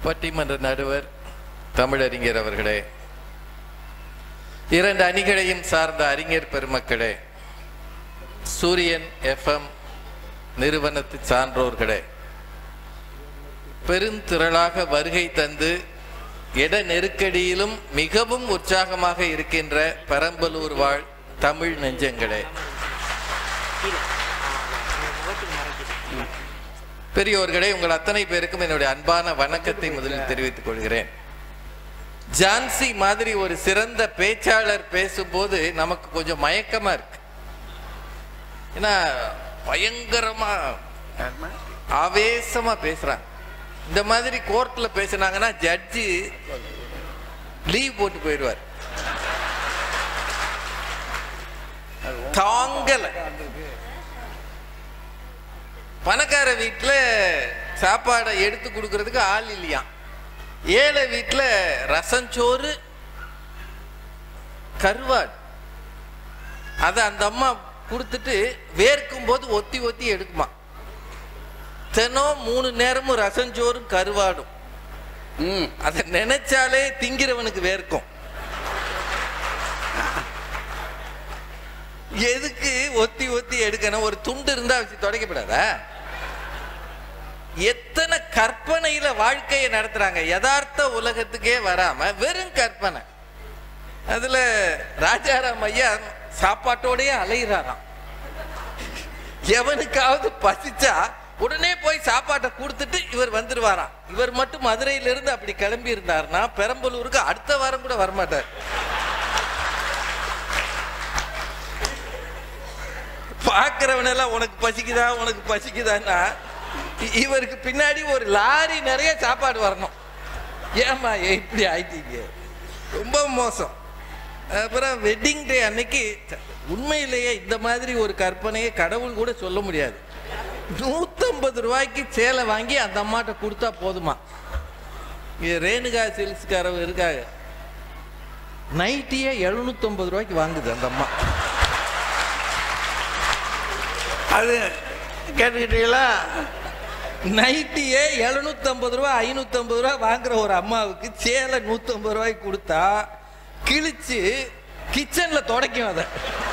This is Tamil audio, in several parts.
பட்டிமன்ற நடுவர் தமிழறிஞர் அவர்களே இரண்டு அணிகளையும் சார்ந்த அறிஞர் பெருமக்களே சூரியன் எஃப்எம் நிறுவனத்து சான்றோர்களே பெருந்திரளாக வருகை தந்து இட நெருக்கடியிலும் மிகவும் உற்சாகமாக இருக்கின்ற பெரம்பலூர் வாழ் தமிழ் நெஞ்சங்களே பெரியோர்களே உங்கள் அத்தனை பேருக்கும் என்னுடைய அன்பான வணக்கத்தை முதலில் தெரிவித்துக் கொள்கிறேன் ஜான்சி மாதிரி ஒரு சிறந்த பேச்சாளர் பேசும்போது நமக்கு கொஞ்சம் மயக்கமா இருக்கு ஏன்னா பயங்கரமா ஆவேசமா பேசுறாங்க இந்த மாதிரி கோர்ட்ல பேசினாங்கன்னா ஜட்ஜி லீவ் போட்டு போயிடுவார் தாங்கல பணக்கார வீட்டுல சாப்பாடை எடுத்து கொடுக்கறதுக்கு ஆள் இல்லையாம் ஏழை வீட்டுல ரசஞ்சோறு கருவாடு அதை அந்த அம்மா கொடுத்துட்டு வேர்க்கும் போது ஒத்தி ஒத்தி எடுக்குமா தினம் மூணு நேரமும் ரசஞ்சோறும் கருவாடும் ம் அதை நினைச்சாலே திங்கிறவனுக்கு வேர்க்கும் எதுக்கு ஒத்தி ஒத்தி எடுக்கணும் ஒரு துண்டு இருந்தா வச்சு துடைக்கப்படாதா எத்தனை கற்பனையில வாழ்க்கையை நடத்துறாங்க யதார்த்த உலகத்துக்கே வராம வெறும் கற்பனை அதுல ராஜாராம் ஐயா சாப்பாட்டோடயே அலைகிறாராம் எவனுக்காவது பசிச்சா உடனே போய் சாப்பாட்டை கொடுத்துட்டு இவர் வந்துருவாராம் இவர் மட்டும் மதுரையில இருந்து அப்படி கிளம்பி இருந்தாருன்னா பெரம்பலூருக்கு அடுத்த வாரம் கூட வரமாட்டார் பார்க்கிறவனெல்லாம் உனக்கு பசிக்குதா உனக்கு பசிக்குதான்னா இ- இவருக்கு பின்னாடி ஒரு லாரி நிறைய சாப்பாடு வரணும் ஏம்மா ஏன் இப்படி ஆயிட்டீங்க ரொம்ப மோசம் அப்புறம் வெட்டிங் டே அன்னைக்கு ச- உண்மையிலேயே இந்த மாதிரி ஒரு கற்பனையை கடவுள் கூட சொல்ல முடியாது நூத்தம்பது ரூபாய்க்கு சேலை வாங்கி அந்த அம்மாட்ட கொடுத்தா போதுமா இங்க ரேணுகா சில்க்ஸ்காரவங்க இருக்காங்க நைட்டியே எழுநூத்தம்பது ரூபாய்க்கு வாங்குது அந்த அம்மா அது கேட்டுக்கிட்டீங்களா நைட்டியே எழுநூத்தம்பது ரூபா ஐநூத்தம்பது ரூபா வாங்குற ஒரு அம்மாவுக்கு சேலை நூத்தம்பது ரூபாய்க்கு கொடுத்தா கிழிச்சு கிச்சன்ல துடைக்கும் அதை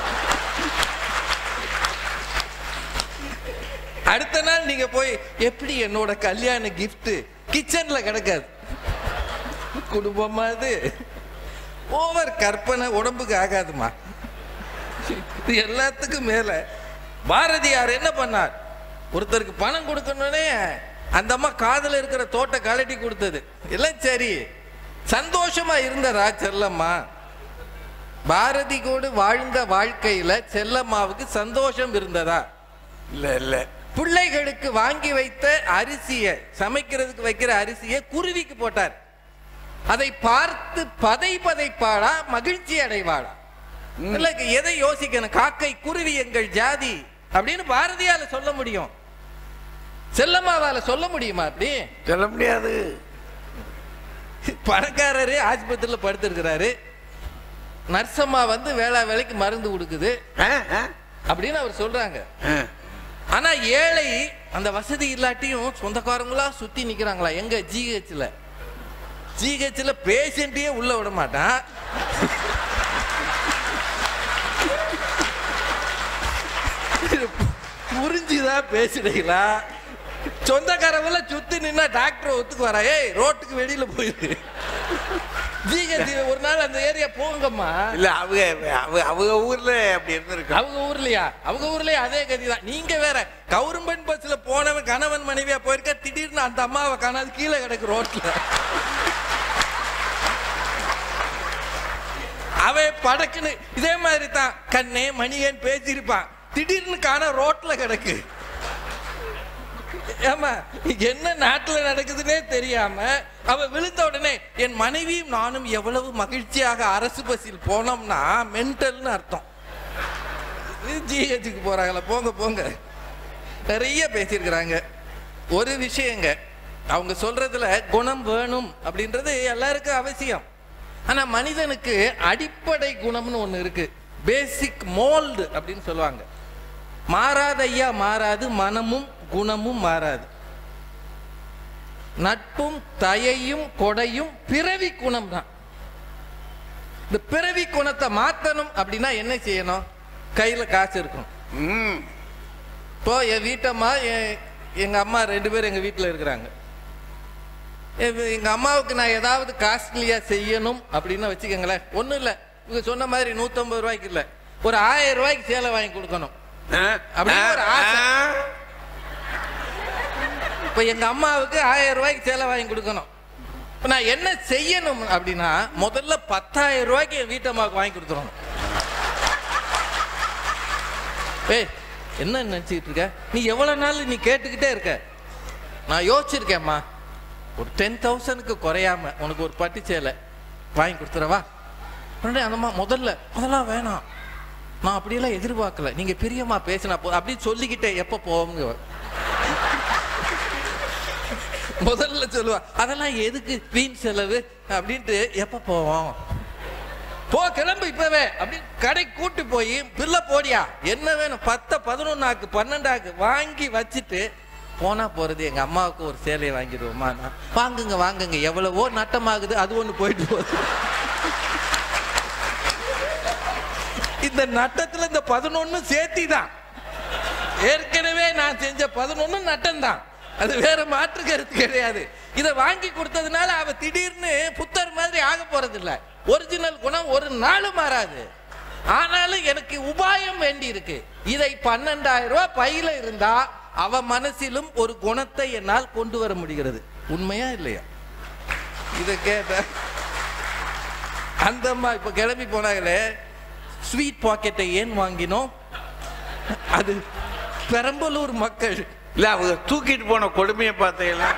அடுத்த நாள் நீங்க போய் எப்படி என்னோட கல்யாண gift கிச்சன்ல கிடக்காது குடும்பமா அது ஓவர் கற்பனை உடம்புக்கு ஆகாதுமா இது எல்லாத்துக்கும் மேல பாரதியார் என்ன பண்ணார் ஒருத்தருக்கு பணம் கொடுக்கணும்னே அந்த அம்மா காதுல இருக்கிற தோட்டை கழட்டி கொடுத்தது எல்லாம் சரி சந்தோஷமா இருந்தரா செல்லம்மா பாரதி கூட வாழ்ந்த வாழ்க்கையில செல்லம்மாவுக்கு சந்தோஷம் இருந்ததா இல்ல இல்ல பிள்ளைகளுக்கு வாங்கி வைத்த அரிசியை சமைக்கிறதுக்கு வைக்கிற அரிசியை குருவிக்கு போட்டார் அதை பார்த்து பதை பதைப்பாளா மகிழ்ச்சி அடைவாளா இல்ல எதை யோசிக்கணும் காக்கை குருவி எங்கள் ஜாதி அப்படின்னு பாரதியால சொல்ல முடியும் செல்லம்மாவால சொல்ல முடியுமா அப்படி சொல்ல முடியாது பணக்காரரு ஆஸ்பத்திரியில படுத்திருக்கிறாரு நர்சம்மா வந்து வேளா வேலைக்கு மருந்து கொடுக்குது ஆ, ஆ, அப்படின்னு அவர் சொல்றாங்க ஆ. ஆனா ஏழை அந்த வசதி இல்லாட்டியும் சொந்தக்காரங்களா சுத்தி நிக்கிறாங்களா எங்க ஜிஹெச்ல ஜிஹெச்ல பேஷண்ட்டையே உள்ள விட மாட்டான் புரிஞ்சுதா பேசுறீங்களா சொந்தக்காரங்கள சுத்தி நின்னா டாக்டர் ஒத்துக்கு வரா ஏய் ரோட்டுக்கு வெளியில போயிரு ஜிஹெச் ஒரு நாள் அந்த ஏரியா போங்கம்மா இல்ல அவங்க அவங்க அவங்க ஊர்ல அப்படி இருந்திருக்கு அவங்க ஊர்லயா அவங்க ஊர்லயே அதே கதிதான் நீங்க வேற கவுரும்பன் பஸ்ல போனவன் கணவன் மனைவியா போயிருக்க திடீர்னு அந்த அம்மாவை காணாது கீழே கிடக்கு ரோட்ல அவன் படக்குன்னு இதே மாதிரி தான் கண்ணே மணியன் பேசியிருப்பான் திடீர்னு காண ரோட்ல கிடக்கு ஏமா என்ன நாட்டுல நடக்குதுன்னே தெரியாம அவ விழுந்த உடனே என் மனைவியும் நானும் எவ்வளவு மகிழ்ச்சியாக அரசு பஸ்ஸில் போனோம்னா மென்டல்னு அர்த்தம் ஜிஹெச்சுக்கு போறாங்களா போங்க போங்க நிறைய பேசியிருக்கிறாங்க ஒரு விஷயங்க அவங்க சொல்றதுல குணம் வேணும் அப்படின்றது எல்லாருக்கும் அவசியம் ஆனா மனிதனுக்கு அடிப்படை குணம்னு ஒண்ணு இருக்கு பேசிக் மோல்டு அப்படின்னு சொல்லுவாங்க மாறாத ஐயா மாறாது மனமும் குணமும் மாறாது நட்பும் தயையும் கொடையும் பிறவி குணம் தான் இந்த பிறவி குணத்தை மாத்தணும் அப்படின்னா என்ன செய்யணும் கையில காசு இருக்கணும் ம் இப்போ என் வீட்டம்மா என்- எங்க அம்மா ரெண்டு பேரும் எங்க வீட்டில் இருக்கிறாங்க எ- எங்க அம்மாவுக்கு நான் ஏதாவது காஸ்ட்லியா செய்யணும் அப்படின்னு வச்சுக்கோங்களேன் ஒன்றும் இல்லை இவங்க சொன்ன மாதிரி நூற்றம்பது ரூபாய்க்கு இல்லை ஒரு ஆயிரம் ரூபாய்க்கு சேலை வாங்கி கொடுக்கணும் ஆ, அப்படின்னு ஒரு ஆசை. ஆ, இப்போ எங்க அம்மாவுக்கு ஆயிரம் ரூபாய்க்கு சேலை வாங்கி கொடுக்கணும் இப்போ நான் என்ன செய்யணும் அப்படின்னா முதல்ல பத்தாயிரம் ரூபாய்க்கு என் வீட்டம்மாவுக்கு வாங்கி கொடுத்துடணும் ஏய் என்ன நினச்சிக்கிட்டு இருக்க நீ எவ்வளோ நாள் நீ கேட்டுக்கிட்டே இருக்க நான் யோசிச்சிருக்கேம்மா ஒரு டென் தௌசண்ட்க்கு குறையாம உனக்கு ஒரு பட்டு சேலை வாங்கி கொடுத்துறவா உடனே அந்தம்மா முதல்ல அதெல்லாம் வேணாம் நான் அப்படியெல்லாம் எதிர்பார்க்கல நீங்க பிரியமா பேசினா போ அப்படின்னு சொல்லிக்கிட்டே எப்போ போவோங்க முதல்ல சொல்லுவா அதெல்லாம் எதுக்கு வீண் செலவு அப்படின்ட்டு எப்போ போவோம் போ கிளம்பு இப்பவே அப்படின்னு கடை கூட்டி போய் பில்ல போடியா என்ன வேணும் பத்த பதினொன்னாக்கு பன்னெண்டாக்கு வாங்கி வச்சுட்டு போனா போறது எங்க அம்மாவுக்கு ஒரு சேலையை வாங்கிடுவோமா நான், வாங்குங்க வாங்குங்க எவ்வளவோ நட்டமாகுது அது ஒண்ணு போயிட்டு போகுது இந்த நட்டத்துல இந்த பதினொன்னு சேர்த்தி தான் ஏற்கனவே நான் செஞ்ச பதினொன்னு நட்டம் தான் அது வேற மாற்று கருத்து கிடையாது இதை வாங்கி கொடுத்ததுனால அவ திடீர்னு புத்தர் மாதிரி ஆக போறது இல்ல ஒரிஜினல் குணம் ஒரு நாள் மாறாது ஆனாலும் எனக்கு உபாயம் வேண்டி இருக்கு இதை பன்னெண்டாயிரம் ரூபாய் பையில இருந்தா அவ மனசிலும் ஒரு குணத்தை என்னால் கொண்டு வர முடிகிறது உண்மையா இல்லையா இதை கேட்ட அந்த அம்மா இப்ப கிளம்பி போனாங்களே ஸ்வீட் பாக்கெட்டை ஏன் வாங்கினோம் அது பெரம்பலூர் மக்கள் இல்ல அவங்க தூக்கிட்டு போன கொடுமையை பார்த்தீங்களா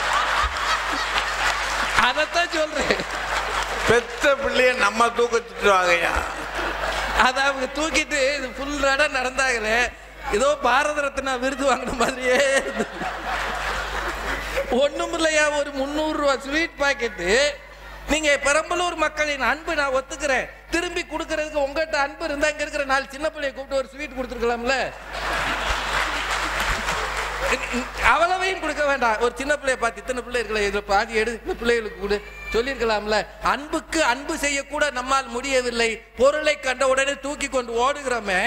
அதைத்தான் சொல்றேன் பெத்த பிள்ளைய நம்ம தூக்க திட்டுவாங்கய்யா அதை அவங்க தூக்கிட்டு இது ஃபுல் நட நடந்தாங்களே ஏதோ பாரத ரத்னா விருது வாங்கின மாதிரியே இருந்தது ஒண்ணும் இல்லையா ஒரு முந்நூறு ரூபா ஸ்வீட் பாக்கெட்டு நீங்க பெரம்பலூர் மக்களின் அன்பு நான் ஒத்துக்கிறேன் திரும்பி கொடுக்கறதுக்கு உங்ககிட்ட அன்பு இருந்தா இங்க இருக்கிற நாலு சின்ன பிள்ளைய கூப்பிட்டு ஒரு ஸ்வீட் கொடுத்துருக்கலாம்ல அவ்வளவையும் கொடுக்க வேண்டாம் ஒரு சின்ன பிள்ளைய பார்த்து இத்தனை பிள்ளை இருக்கல இதுல பாதி எடு இந்த பிள்ளைகளுக்கு கொடு சொல்லியிருக்கலாம்ல அன்புக்கு அன்பு செய்யக்கூட நம்மால் முடியவில்லை பொருளை கண்ட உடனே தூக்கி கொண்டு ஓடுகிறோமே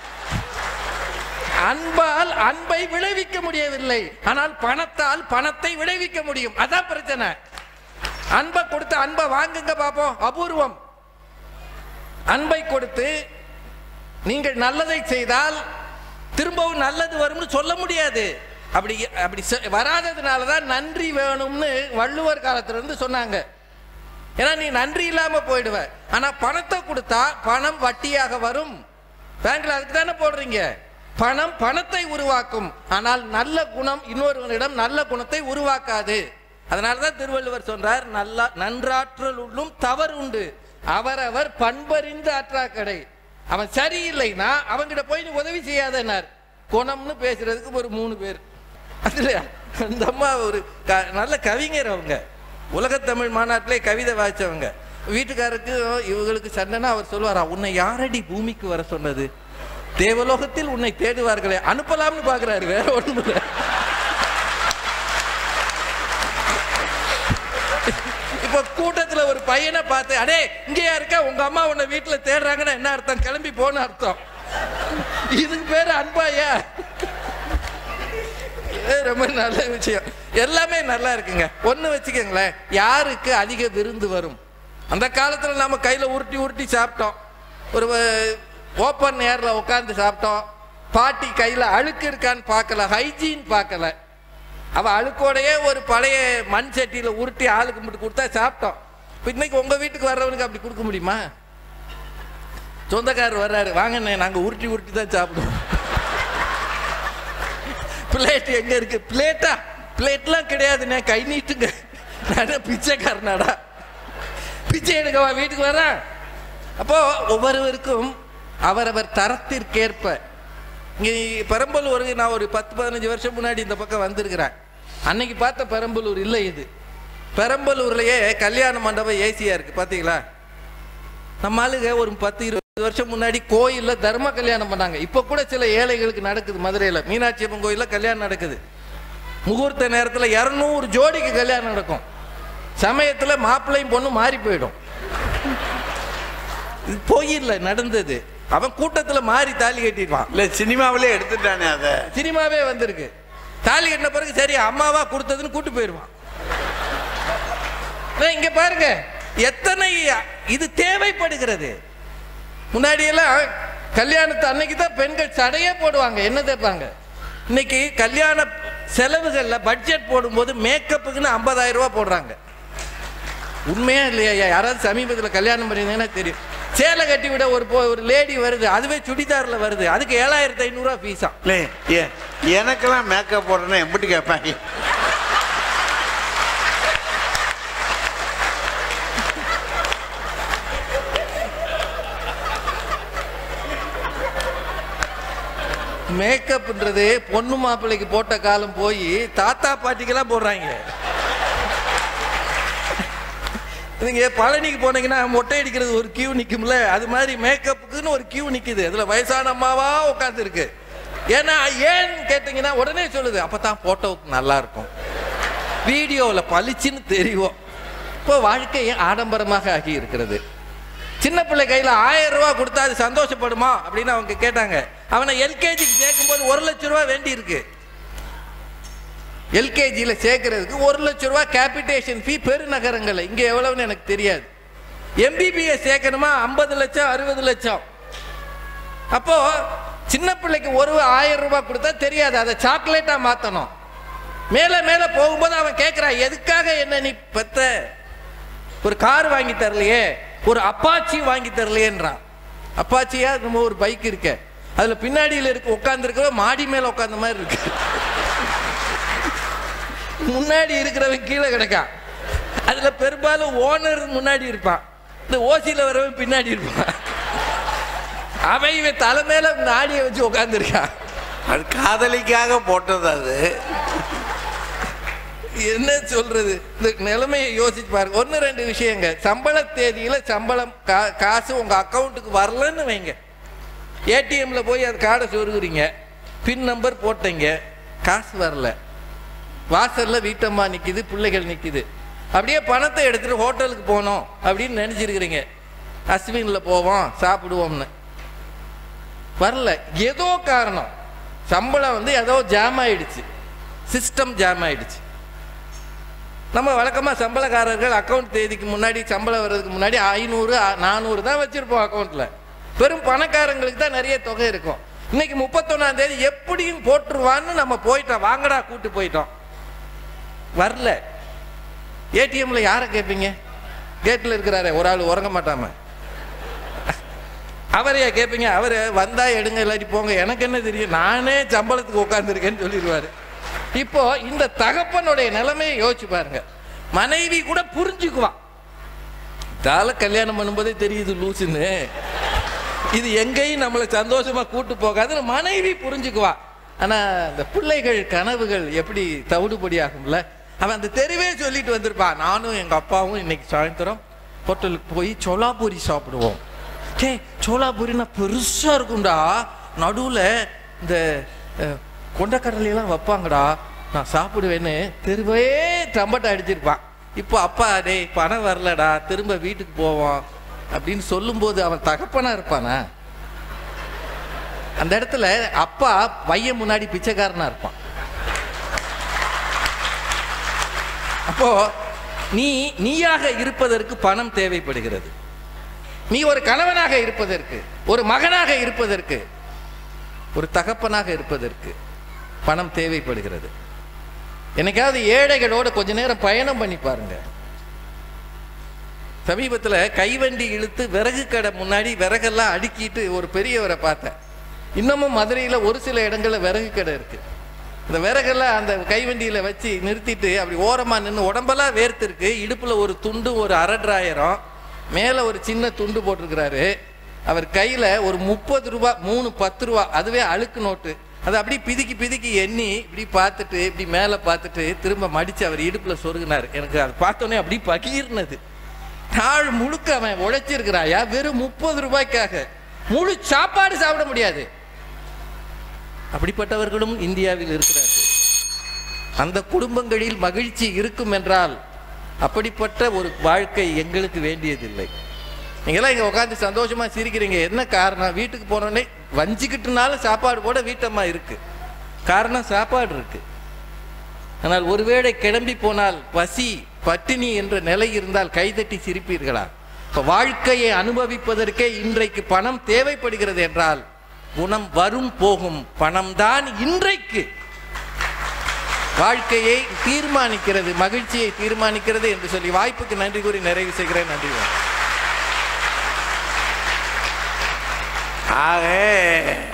அன்பால் அன்பை விளைவிக்க முடியவில்லை ஆனால் பணத்தால் பணத்தை விளைவிக்க முடியும் அதான் பிரச்சனை அன்பை கொடுத்து அன்பை வாங்குங்க பாப்போம் அபூர்வம் அன்பை கொடுத்து நீங்கள் நல்லதை செய்தால் திரும்பவும் நல்லது வரும்னு சொல்ல முடியாது அப்படி அப்படி செ- வராததுனால தான் நன்றி வேணும்னு வள்ளுவர் காலத்துல இருந்து சொன்னாங்க ஏன்னா நீ நன்றி இல்லாம போயிடுவ ஆனா பணத்தை கொடுத்தா பணம் வட்டியாக வரும் பேங்க்ல அதுக்கு தானே போடுறீங்க பணம் பணத்தை உருவாக்கும் ஆனால் நல்ல குணம் இன்னொருவனிடம் நல்ல குணத்தை உருவாக்காது அதனாலதான் திருவள்ளுவர் சொல்றார் நல்ல நன்றாற்றல் உள்ளும் தவறு உண்டு அவரவர் பண்பறிந்து ஆற்றாக்கடை அவன் சரியில்லைன்னா அவங்கிட்ட போய் நீ உதவி செய்யாதனார் குணம்னு பேசுறதுக்கு ஒரு மூணு பேர் அதுல அந்த அம்மா ஒரு க- நல்ல கவிஞர் அவங்க உலகத்தமிழ் மாநாட்டிலே கவிதை வாய்ச்சவங்க வீட்டுக்காருக்கு இவங்களுக்கு சண்டைனா அவர் சொல்லுவாரா உன்னை யாரடி பூமிக்கு வர சொன்னது தேவலோகத்தில் உன்னை தேடுவார்களே அனுப்பலாம்னு பாக்குறாரு வேற ஒண்ணும் இல்லை இப்ப கூட்டத்துல ஒரு பையனை பார்த்து அடே இங்கேயா இருக்க உங்க அம்மா உன்னை வீட்டுல தேடுறாங்கன்னா என்ன அர்த்தம் கிளம்பி போன அர்த்தம் இதுக்கு பேரு அன்பாயா இது ரொம்ப நல்ல விஷயம் எல்லாமே நல்லா இருக்குங்க ஒண்ணு வச்சுக்கோங்களேன் யாருக்கு அதிக விருந்து வரும் அந்த காலத்துல நாம கையில உருட்டி உருட்டி சாப்பிட்டோம் ஒரு ஓப்பன் ஏர்ல உட்கார்ந்து சாப்பிட்டோம் பாட்டி கையில அழுக்கு இருக்கான்னு பார்க்கல ஹைஜீன் பார்க்கல அவ அழுக்கோடையே ஒரு பழைய மண் சட்டியில உருட்டி ஆளுக்கு மட்டும் கொடுத்தா சாப்பிட்டோம் இப்ப இன்னைக்கு உங்க வீட்டுக்கு வர்றவனுக்கு அப்படி கொடுக்க முடியுமா சொந்தக்காரர் வர்றாரு வாங்கண்ணே நாங்க உருட்டி உருட்டி தான் சாப்பிடுவோம் பிளேட் எங்க இருக்கு பிளேட்டா பிளேட்லாம் கிடையாதுண்ணே கை நீட்டுங்க நான் பிச்சைக்காரனாடா பிச்சை எடுக்கவா வீட்டுக்கு வரேன் அப்போ ஒவ்வொருவருக்கும் அவரவர் தரத்திற்கேற்ப இங்கே பெரம்பலூர் நான் ஒரு பத்து பதினஞ்சு வருஷம் முன்னாடி இந்த பக்கம் வந்திருக்கிறேன் அன்னைக்கு பார்த்த பெரம்பலூர் இல்லை இது பெரம்பலூர்லயே கல்யாண மண்டபம் ஏசியா இருக்கு பாத்தீங்களா நம்ம ஆளுங்க ஒரு பத்து இருபது வருஷம் முன்னாடி கோயில்ல தர்ம கல்யாணம் பண்ணாங்க இப்ப கூட சில ஏழைகளுக்கு நடக்குது மதுரையில மீனாட்சி அம்மன் கோயில்ல கல்யாணம் நடக்குது முகூர்த்த நேரத்தில் இரநூறு ஜோடிக்கு கல்யாணம் நடக்கும் சமயத்தில் மாப்பிள்ளையும் பொண்ணு மாறி போயிடும் இது பொய் இல்லை நடந்தது அவன் கூட்டத்தில் மாறி தாலி கட்டிடுவான் இல்ல சினிமாவிலே எடுத்துட்டானே அத சினிமாவே வந்திருக்கு தாலி கட்டின பிறகு சரி அம்மாவா கொடுத்ததுன்னு கூட்டு போயிடுவான் ஆனா இங்க பாருங்க எத்தனை இது தேவைப்படுகிறது முன்னாடியெல்லாம் கல்யாணத்து அன்னைக்கு தான் பெண்கள் சடையே போடுவாங்க என்ன தேய்ப்பாங்க இன்னைக்கு கல்யாண செலவுகள்ல பட்ஜெட் போடும்போது மேக்கப்புக்குன்னு 50000 ரூபாய் போடுறாங்க உண்மையா இல்லையா யாராவது சமீபத்தில் கல்யாணம் பண்ணியிருந்தீங்கன்னா தெரியும் சேலை கட்டி விட ஒரு பொ- ஒரு லேடி வருது அதுவே சுடிதார்ல வருது அதுக்கு ஏழாயிரத்தி ஐநூறுரூவா ஃபீஸா இல்ல ஏ- எனக்கெல்லாம் மேக்கப் போடுறேன்னா எப்படி கேட்பாங்க மேக்கப்ன்றது பொண்ணு மாப்பிள்ளைக்கு போட்ட காலம் போய் தாத்தா பாட்டிக்கெல்லாம் போடுறாங்க நீங்க பழனிக்கு போனீங்கன்னா மொட்டை அடிக்கிறது ஒரு கியூ நிக்கும்ல அது மாதிரி மேக்கப்புக்குன்னு ஒரு கியூ நிக்குது அதுல வயசான அம்மாவா உட்கார்ந்து இருக்கு ஏன்னா ஏன் கேட்டீங்கன்னா உடனே சொல்லுது அப்பதான் போட்டோவுக்கு நல்லா இருக்கும் வீடியோவில் பளிச்சுன்னு தெரியும் இப்போ வாழ்க்கை ஆடம்பரமாக ஆகி இருக்கிறது சின்ன பிள்ளை கையில் ஆயிரம் ரூபாய் கொடுத்தா அது சந்தோஷப்படுமா அப்படின்னு அவங்க கேட்டாங்க அவனை எல்கேஜிக்கு சேர்க்கும்போது ஒரு லட்ச ரூபா வேண்டி இருக்கு எல்கேஜியில் சேர்க்கறதுக்கு ஒரு லட்ச ரூபா கேபிட்டேஷன் ஃபீ பெருநகரங்கள் இங்கே எவ்வளவுன்னு எனக்கு தெரியாது எம்பிபிஎஸ் சேர்க்கணுமா ஐம்பது லட்சம் அறுபது லட்சம் அப்போ சின்ன பிள்ளைக்கு ஒரு ஆயிரம் ரூபாய் கொடுத்தா தெரியாது அதை சாக்லேட்டா மாத்தணும் மேல மேல போகும்போது அவன் கேட்கிறான் எதுக்காக என்ன நீ பெத்த ஒரு கார் வாங்கி தரலையே ஒரு அப்பாச்சி வாங்கி தரலையேன்றான் அப்பாச்சியா நம்ம ஒரு பைக் இருக்க அதுல பின்னாடியில இருக்க உட்கார்ந்து மாடி மேல உட்கார்ந்த மாதிரி இருக்கு முன்னாடி இருக்கிறவன் கீழே கிடக்கான் அதுல பெரும்பாலும் ஓனர் முன்னாடி இருப்பான் இந்த ஓசியில வரவன் பின்னாடி இருப்பான் அவன் இவன் தலை மேல நாடியை வச்சு உட்காந்துருக்கான் அது காதலிக்காக போட்டது அது என்ன சொல்றது இந்த நிலைமையை யோசிச்சு பாருங்க ஒன்று ரெண்டு விஷயங்க சம்பள தேதியில சம்பளம் கா- காசு உங்க அக்கௌண்ட்டுக்கு வரலன்னு வைங்க ஏடிஎம்ல போய் அது கார்டை சொருகுறீங்க பின் நம்பர் போட்டீங்க காசு வரல வாசல்ல வீட்டம்மா நிக்குது பிள்ளைகள் நிக்குது அப்படியே பணத்தை எடுத்துட்டு ஹோட்டலுக்கு போனோம் அப்படின்னு நினைச்சிருக்கிறீங்க அஸ்வின்ல போவோம் சாப்பிடுவோம்னு வரல ஏதோ காரணம் சம்பளம் வந்து ஏதோ ஜாம் ஆயிடுச்சு சிஸ்டம் ஜாம் ஆயிடுச்சு நம்ம வழக்கமாக சம்பளக்காரர்கள் அக்கௌண்ட் தேதிக்கு முன்னாடி சம்பளம் வர்றதுக்கு முன்னாடி ஐநூறு நானூறு தான் வச்சிருப்போம் அக்கௌண்ட்ல பெரும் பணக்காரங்களுக்கு தான் நிறைய தொகை இருக்கும் இன்னைக்கு முப்பத்தொன்னாம் தேதி எப்படியும் போட்டுருவான்னு நம்ம போயிட்டோம் வாங்கடா கூட்டு போயிட்டோம் வரல ஏடிஎம்ல யாரை கேட்பீங்க கேட்டில் இருக்கிறாரே ஒரு ஆள் உறங்க மாட்டாம அவரையா கேட்பீங்க அவர் வந்தா எடுங்க இல்லாட்டி போங்க எனக்கு என்ன தெரியும் நானே சம்பளத்துக்கு உட்காந்துருக்கேன்னு சொல்லிடுவாரு இப்போ இந்த தகப்பனுடைய நிலைமையை யோசிச்சு பாருங்க மனைவி கூட புரிஞ்சுக்குவா தால கல்யாணம் பண்ணும்போதே தெரியுது லூசுன்னு இது எங்கேயும் நம்மளை சந்தோஷமா கூட்டு போகாதுன்னு மனைவி புரிஞ்சுக்குவா ஆனா இந்த பிள்ளைகள் கனவுகள் எப்படி தவிடுபடி ஆகும்ல அவன் அந்த தெருவே சொல்லிட்டு வந்திருப்பான் நானும் எங்க அப்பாவும் இன்னைக்கு சாயந்தரம் ஹோட்டலுக்கு போய் சோலாபூரி சாப்பிடுவோம் டே சோலாபூரினா பெருசா இருக்கும்டா நடுவுல இந்த அஹ், கொண்டக்கடலையெல்லாம் வைப்பாங்கடா நான் சாப்பிடுவேன்னு தெருவே டம்பட்டை அடிச்சிருப்பான் இப்போ அப்பா டேய் பணம் வரலடா திரும்ப வீட்டுக்கு போவோம் அப்படின்னு சொல்லும்போது அவன் தகப்பனா இருப்பானா அந்த இடத்துல அப்பா பையன் முன்னாடி பிச்சைக்காரனா இருப்பான் அப்போ நீ நீயாக இருப்பதற்கு பணம் தேவைப்படுகிறது நீ ஒரு கணவனாக இருப்பதற்கு ஒரு மகனாக இருப்பதற்கு ஒரு தகப்பனாக இருப்பதற்கு பணம் தேவைப்படுகிறது என்னைக்காவது ஏழைகளோட கொஞ்ச நேரம் பயணம் பண்ணி பாருங்க சமீபத்தில் கைவண்டி இழுத்து விறகு கடை முன்னாடி விறகெல்லாம் அடுக்கிட்டு ஒரு பெரியவரை பார்த்தேன் இன்னமும் மதுரையில் ஒரு சில இடங்களில் விறகு கடை இருக்கு இந்த விறகெல்லாம் அந்த கைவண்டியில் வச்சு நிறுத்திட்டு அப்படி ஓரமாக நின்று உடம்பெல்லாம் வேர்த்திருக்கு இடுப்பில் ஒரு துண்டு ஒரு அரட்ராயிரம் மேலே ஒரு சின்ன துண்டு போட்டிருக்கிறாரு அவர் கையில் ஒரு முப்பது ரூபா மூணு பத்து ரூபா அதுவே அழுக்கு நோட்டு அதை அப்படி பிதுக்கி பிதுக்கி எண்ணி இப்படி பார்த்துட்டு இப்படி மேலே பார்த்துட்டு திரும்ப மடித்து அவர் இடுப்பில் சொருகினார் எனக்கு அதை பார்த்தோன்னே அப்படி பகீர்னது நாள் முழுக்க அவன் உழைச்சிருக்கிறாயா வெறும் முப்பது ரூபாய்க்காக முழு சாப்பாடு சாப்பிட முடியாது அப்படிப்பட்டவர்களும் இந்தியாவில் இருக்கிறார்கள் அந்த குடும்பங்களில் மகிழ்ச்சி இருக்கும் என்றால் அப்படிப்பட்ட ஒரு வாழ்க்கை எங்களுக்கு வேண்டியதில்லை நீங்களாம் இங்கே உட்காந்து சந்தோஷமா சிரிக்கிறீங்க என்ன காரணம் வீட்டுக்கு போனோடனே வஞ்சிக்கிட்டுனாலும் சாப்பாடு கூட வீட்டம்மா இருக்கு காரணம் சாப்பாடு இருக்கு ஆனால் ஒருவேளை கிளம்பி போனால் பசி பட்டினி என்ற நிலை இருந்தால் கைதட்டி சிரிப்பீர்களா இப்ப வாழ்க்கையை அனுபவிப்பதற்கே இன்றைக்கு பணம் தேவைப்படுகிறது என்றால் குணம் வரும் போகும் பணம்தான் இன்றைக்கு வாழ்க்கையை தீர்மானிக்கிறது மகிழ்ச்சியை தீர்மானிக்கிறது என்று சொல்லி வாய்ப்புக்கு நன்றி கூறி நிறைவு செய்கிறேன் நன்றி வணக்கம். ஆக